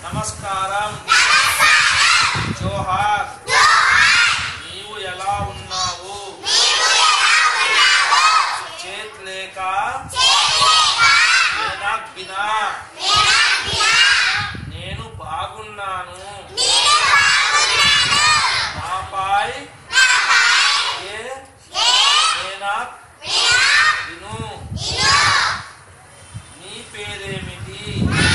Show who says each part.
Speaker 1: నమస్కారం జోహార్ నీవు ఎలా ఉన్నావు చేత్ లేక మేనాక్ బినా నేను బాగున్నాను నాపై ఏ మేనాక్ విను నీ పేరేమిటి